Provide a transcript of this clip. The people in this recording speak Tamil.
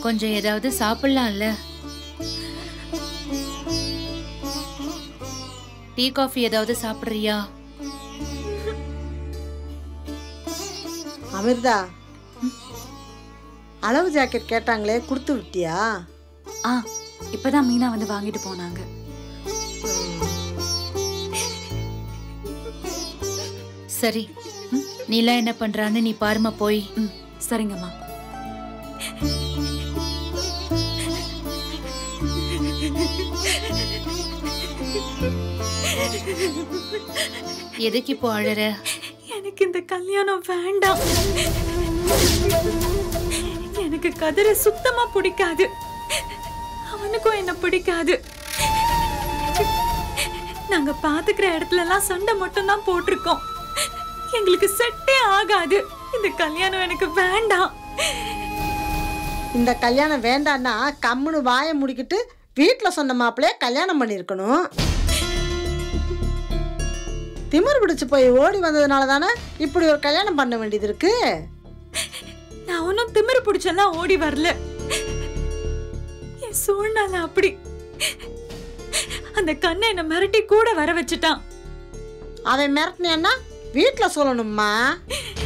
கொஞ்சம் ஏதாவது சாப்பிடலாம்ல டீ காஃபி ஏதாவது சாப்பிடுறியா அமிர்தா அளவு ஜாக்கெட் கேட்டாங்களே கொடுத்து விட்டியா ஆ இப்பதான் மீனா வந்து வாங்கிட்டு போனாங்க சரி ம், நீலாம் என்ன பண்றான்னு நீ பாருமா போய் ம் சரிங்கம்மா எதுக்கு இப்போ அழற எனக்கு இந்த கல்யாணம் வேண்டாம் எனக்கு கதிரை சுத்தமா பிடிக்காது அவனுக்கும் என்ன பிடிக்காது நாங்க பாத்துக்கிற இடத்துல எல்லாம் சண்டை மட்டும் தான் போட்டிருக்கோம் எங்களுக்கு செட்டே ஆகாது இந்த கல்யாணம் எனக்கு வேண்டாம் இந்த கல்யாணம் வேண்டான்னா கம்முன்னு வாயை முடிக்கிட்டு வீட்டில் சொன்ன மாப்பிள்ளைய கல்யாணம் பண்ணியிருக்கணும் திமிர் பிடிச்சு போய் ஓடி வந்ததுனால தானே இப்படி ஒரு கல்யாணம் பண்ண வேண்டியது இருக்கு நான் ஒன்றும் திமிரு பிடிச்செல்லாம் ஓடி வரல என் சூழ்நிலை அப்படி அந்த கண்ணை என்னை மிரட்டி கூட வர வச்சுட்டான் அவன் மிரட்டினேன்னா வீட்டில் சொல்லணும்மா